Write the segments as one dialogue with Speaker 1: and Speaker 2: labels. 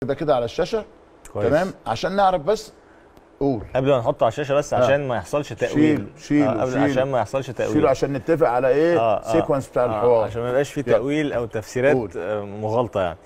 Speaker 1: ده كده على الشاشه
Speaker 2: كويس.
Speaker 1: تمام عشان نعرف بس قول
Speaker 2: قبل ما نحطه على الشاشه بس عشان ما يحصلش تاويل
Speaker 1: شيله شيله
Speaker 2: آه، قبل
Speaker 1: شيله.
Speaker 2: عشان ما يحصلش تاويل
Speaker 1: شيله عشان نتفق على ايه
Speaker 2: آه، آه،
Speaker 1: سيكونس بتاع
Speaker 2: آه،
Speaker 1: الحوار
Speaker 2: عشان ما يبقاش فيه
Speaker 1: يلا.
Speaker 2: تاويل او تفسيرات
Speaker 1: قول.
Speaker 2: آه، مغالطه يعني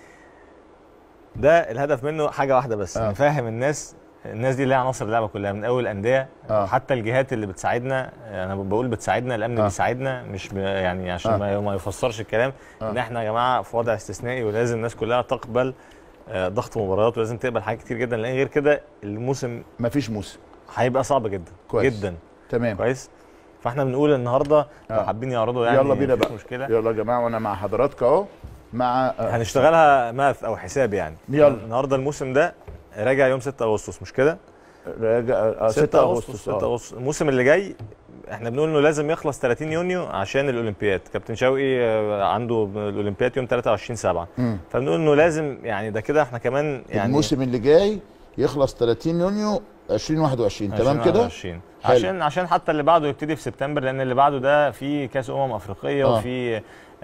Speaker 2: ده الهدف منه حاجه واحده بس
Speaker 1: آه.
Speaker 2: نفهم الناس الناس دي اللي هي عناصر اللعبه كلها من اول الانديه
Speaker 1: آه.
Speaker 2: حتى الجهات اللي بتساعدنا انا بقول بتساعدنا الامن
Speaker 1: آه.
Speaker 2: بيساعدنا مش ب- يعني عشان
Speaker 1: آه.
Speaker 2: ما ما يفسرش الكلام
Speaker 1: آه.
Speaker 2: ان احنا يا جماعه في وضع استثنائي ولازم الناس كلها تقبل آه، ضغط مباريات ولازم تقبل حاجات كتير جدا لان غير كده الموسم
Speaker 1: مفيش موسم
Speaker 2: هيبقى صعب جدا
Speaker 1: كويس.
Speaker 2: جدا
Speaker 1: تمام
Speaker 2: كويس فاحنا بنقول النهارده لو
Speaker 1: آه.
Speaker 2: حابين يعرضوا يعني
Speaker 1: يلا بينا
Speaker 2: مفيش
Speaker 1: بقى
Speaker 2: مشكله
Speaker 1: يلا يا جماعه وانا مع حضراتكم اهو مع آه،
Speaker 2: هنشتغلها ماث او حساب يعني
Speaker 1: يلا.
Speaker 2: النهارده الموسم ده راجع يوم 6 اغسطس مش كده
Speaker 1: راجع آه، 6 اغسطس
Speaker 2: 6
Speaker 1: آه.
Speaker 2: اغسطس الموسم اللي جاي احنا بنقول انه لازم يخلص 30 يونيو عشان الاولمبياد كابتن شوقي آه، عنده الاولمبياد يوم 23 7
Speaker 1: مم.
Speaker 2: فبنقول انه لازم يعني ده كده احنا كمان يعني
Speaker 1: الموسم اللي جاي يخلص 30 يونيو 2021 تمام كده
Speaker 2: 2021.
Speaker 1: حلو.
Speaker 2: عشان عشان حتى اللي بعده يبتدي في سبتمبر لان اللي بعده ده في كاس امم افريقيه
Speaker 1: آه.
Speaker 2: وفي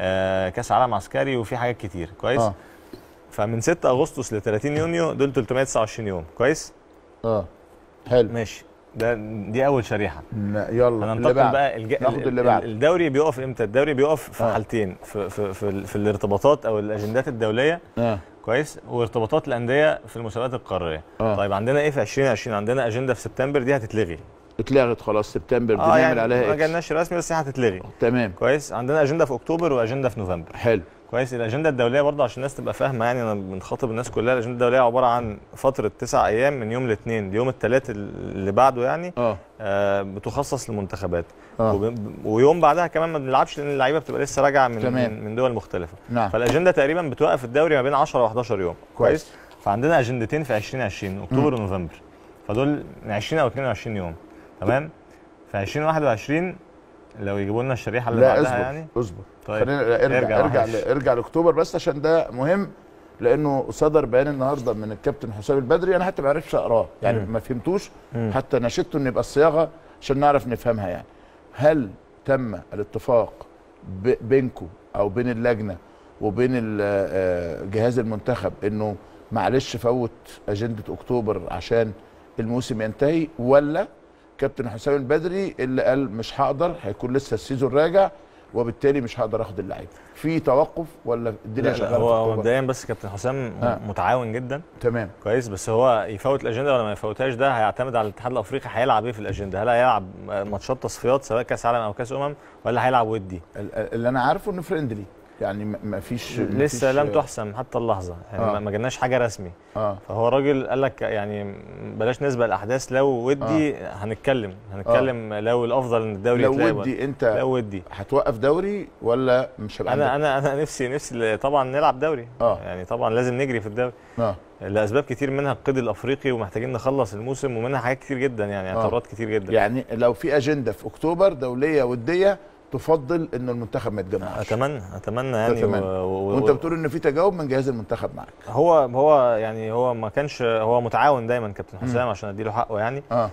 Speaker 2: آه كاس عالم عسكري وفي حاجات كتير كويس
Speaker 1: اه
Speaker 2: فمن 6 اغسطس ل 30 يونيو دول 329 يوم كويس
Speaker 1: اه حلو
Speaker 2: ماشي ده دي اول شريحه
Speaker 1: لا، يلا اللي
Speaker 2: هننتقل
Speaker 1: بعد
Speaker 2: بقى الج...
Speaker 1: ناخد اللي
Speaker 2: ال-
Speaker 1: بعد.
Speaker 2: الدوري بيقف امتى الدوري بيقف في
Speaker 1: آه.
Speaker 2: حالتين في في في, ال- في الارتباطات او الاجندات الدوليه
Speaker 1: اه
Speaker 2: كويس وارتباطات الانديه في المسابقات القاريه
Speaker 1: آه.
Speaker 2: طيب عندنا ايه في 2020 عندنا اجنده في سبتمبر دي هتتلغي
Speaker 1: اتلغت خلاص سبتمبر
Speaker 2: اه
Speaker 1: بنعمل
Speaker 2: يعني
Speaker 1: عليها
Speaker 2: ما
Speaker 1: إكس.
Speaker 2: جالناش رسمي بس هي هتتلغي
Speaker 1: تمام
Speaker 2: كويس عندنا اجنده في اكتوبر واجنده في نوفمبر
Speaker 1: حلو
Speaker 2: كويس الاجنده الدوليه برضه عشان الناس تبقى فاهمه يعني انا بنخاطب الناس كلها الاجنده الدوليه عباره عن فتره تسع ايام من يوم الاثنين ليوم الثلاث اللي بعده يعني
Speaker 1: اه
Speaker 2: آه بتخصص للمنتخبات
Speaker 1: آه.
Speaker 2: وب- ويوم بعدها كمان ما بنلعبش لان اللعيبه بتبقى لسه راجعه من
Speaker 1: تمام.
Speaker 2: من- من دول مختلفه
Speaker 1: نعم
Speaker 2: فالاجنده تقريبا بتوقف الدوري ما بين 10 و11 يوم
Speaker 1: كويس.
Speaker 2: فعندنا اجندتين في 2020 اكتوبر ونوفمبر فدول من 20 او 22 يوم تمام في 2021 لو يجيبوا لنا الشريحه اللي
Speaker 1: لا
Speaker 2: بعدها
Speaker 1: اصبر
Speaker 2: يعني
Speaker 1: اصبر
Speaker 2: طيب
Speaker 1: خلينا لا، ارجع
Speaker 2: ارجع
Speaker 1: ارجع
Speaker 2: معلش.
Speaker 1: ارجع, ارجع لاكتوبر بس عشان ده مهم لانه صدر بيان النهارده من الكابتن حسام البدري انا حتى ما عرفتش اقراه يعني
Speaker 2: مم.
Speaker 1: ما فهمتوش
Speaker 2: مم.
Speaker 1: حتى نشدته ان يبقى الصياغه عشان نعرف نفهمها يعني هل تم الاتفاق ب- بينكم او بين اللجنه وبين ال- آه، جهاز المنتخب انه معلش فوت اجنده اكتوبر عشان الموسم ينتهي ولا كابتن حسام البدري اللي قال مش هقدر هيكون لسه السيزون راجع وبالتالي مش هقدر اخد اللعيبه في توقف ولا الدنيا
Speaker 2: لا لا
Speaker 1: شغاله
Speaker 2: هو
Speaker 1: في
Speaker 2: هو
Speaker 1: أكتوبر؟
Speaker 2: مبدئيا بس كابتن حسام
Speaker 1: آه.
Speaker 2: متعاون جدا
Speaker 1: تمام
Speaker 2: كويس بس هو يفوت الاجنده ولا ما يفوتهاش ده هيعتمد على الاتحاد الافريقي هيلعب ايه في الاجنده هل هيلعب ماتشات تصفيات سواء كاس عالم او كاس امم ولا هيلعب ودي
Speaker 1: ال- اللي انا عارفه انه فريندلي يعني ما- ما فيش
Speaker 2: لسه
Speaker 1: مفيش-
Speaker 2: لم تحسم حتى اللحظه يعني
Speaker 1: آه.
Speaker 2: ما- ما جالناش حاجه رسمي
Speaker 1: اه
Speaker 2: فهو راجل قال لك يعني بلاش نسبه الاحداث لو ودي هنتكلم هنتكلم لو الافضل ان الدوري
Speaker 1: لو
Speaker 2: يتلعب
Speaker 1: ودي انت
Speaker 2: لو ودي
Speaker 1: هتوقف دوري ولا مش هيبقى
Speaker 2: انا
Speaker 1: عندك؟
Speaker 2: انا انا نفسي نفسي طبعا نلعب دوري
Speaker 1: آه.
Speaker 2: يعني طبعا لازم نجري في الدوري
Speaker 1: اه
Speaker 2: لاسباب كتير منها القيد الافريقي ومحتاجين نخلص الموسم ومنها حاجات كتير جدا يعني
Speaker 1: آه.
Speaker 2: اعتبارات كتير جدا
Speaker 1: يعني لو في اجنده في اكتوبر دوليه وديه تفضل ان المنتخب ما يتجمعش
Speaker 2: اتمنى اتمنى يعني
Speaker 1: تتمنى.
Speaker 2: و... و...
Speaker 1: وانت بتقول ان في تجاوب من جهاز المنتخب معاك
Speaker 2: هو هو يعني هو ما كانش هو متعاون دايما كابتن حسام عشان اديله حقه يعني
Speaker 1: اه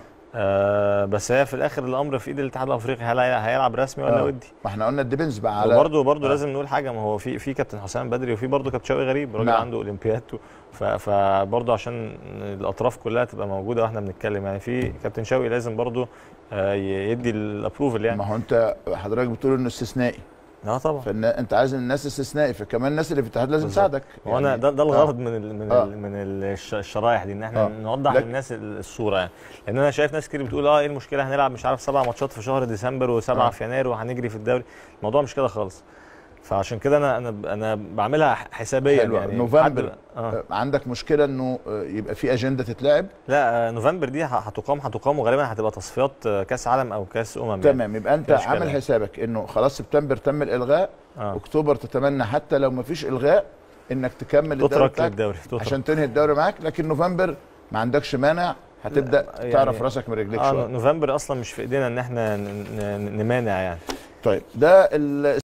Speaker 2: آه بس هي في الاخر الامر في ايد الاتحاد الافريقي هل هي- هيلعب رسمي ولا
Speaker 1: آه.
Speaker 2: ودي
Speaker 1: ما احنا قلنا الديبنز بقى على
Speaker 2: وبرضه برضه
Speaker 1: آه.
Speaker 2: لازم نقول حاجه ما هو في في كابتن حسام بدري وفي برضه كابتن شوقي غريب راجل
Speaker 1: نعم.
Speaker 2: عنده اولمبياد و- ف- فبرضه عشان الاطراف كلها تبقى موجوده واحنا بنتكلم يعني في كابتن شوقي لازم برضه آه، ي- يدي الابروفل يعني
Speaker 1: ما هو انت حضرتك بتقول انه استثنائي
Speaker 2: اه طبعا
Speaker 1: فانت عايز الناس استثنائي فكمان الناس اللي في الاتحاد لازم
Speaker 2: بالظبط.
Speaker 1: تساعدك
Speaker 2: هو انا
Speaker 1: يعني-
Speaker 2: ده ده
Speaker 1: آه.
Speaker 2: الغرض من ال من
Speaker 1: آه.
Speaker 2: ال من الش- الشرايح دي ان احنا
Speaker 1: آه.
Speaker 2: نوضح
Speaker 1: لك-
Speaker 2: للناس ال- الصوره يعني لان انا شايف ناس كتير بتقول اه ايه المشكله هنلعب مش عارف سبع ماتشات في شهر ديسمبر وسبعه
Speaker 1: آه.
Speaker 2: في يناير وهنجري في الدوري الموضوع مش كده خالص فعشان كده انا انا انا بعملها حسابيا
Speaker 1: حلو.
Speaker 2: يعني
Speaker 1: نوفمبر.
Speaker 2: لحد- آه.
Speaker 1: آه، عندك مشكله انه آه، يبقى في اجنده تتلعب
Speaker 2: لا آه، نوفمبر دي ه- هتقام هتقام وغالبا هتبقى تصفيات آه، كاس عالم او كاس امم يعني.
Speaker 1: تمام يبقى انت
Speaker 2: مفيش
Speaker 1: عامل
Speaker 2: كلام.
Speaker 1: حسابك انه خلاص سبتمبر تم الالغاء
Speaker 2: آه.
Speaker 1: اكتوبر تتمنى حتى لو ما فيش الغاء انك تكمل الدوري
Speaker 2: تترك
Speaker 1: بتاعك
Speaker 2: للدوري تترك
Speaker 1: عشان تنهي الدوري معاك لكن نوفمبر ما عندكش مانع هتبدا
Speaker 2: يعني-
Speaker 1: تعرف راسك من رجليك
Speaker 2: اه
Speaker 1: شويه
Speaker 2: نوفمبر اصلا مش في ايدينا ان احنا ن- ن- نمانع يعني
Speaker 1: طيب ده ال-